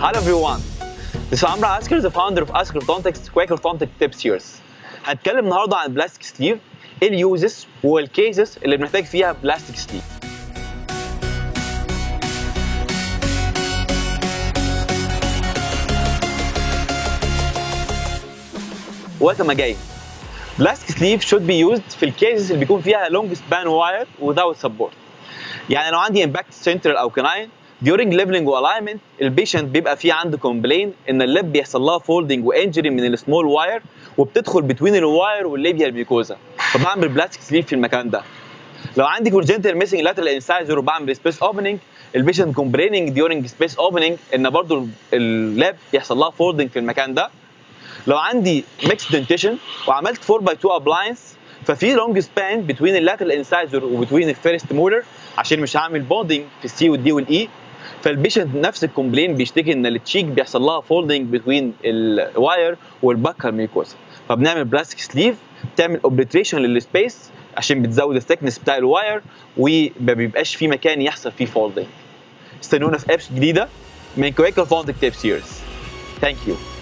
Hello everyone. This is Amra Asker, the founder of Asker Orthodontics Quaker Orthodontic Tip Series. هنتكلم النهارده عن البلاستيك سليف ايه اليوزز والكيسز اللي بنحتاج فيها بلاستيك سليف. Welcome again. Plastic sleeve should be used في الكيسز اللي بيكون فيها long span wire without support. يعني لو عندي impact central او canine during leveling والاينمنت البيشنت بيبقى فيه عنده كومبلين ان اللب بيحصل لها فولدنج وانجري من السمول واير وبتدخل بتوين الواير والليبيا البيكوزا فبعمل بلاستيك سليف في المكان ده لو عندي كونجنتال ميسنج لاترال انسايزر وبعمل سبيس اوبننج البيشنت كومبليننج ديورنج سبيس اوبننج ان برضو اللاب يحصل لها فولدنج في المكان ده لو عندي ميكس دنتيشن وعملت 4 باي 2 ابلاينس ففي لونج سبان بتوين اللاترال انسايزر وبتوين الفيرست مولر عشان مش هعمل بوندنج في السي والدي والاي فالبيشنت نفس الكومبلين بيشتكي ان التشيك بيحصل لها فولدنج بتوين الواير والبكر ميكوزا فبنعمل بلاستيك سليف بتعمل اوبليتريشن للسبيس عشان بتزود الثيكنس بتاع الواير وما بيبقاش في مكان يحصل فيه فولدنج استنونا في ابس جديده من كويكر فونتك تيب سيريز ثانك يو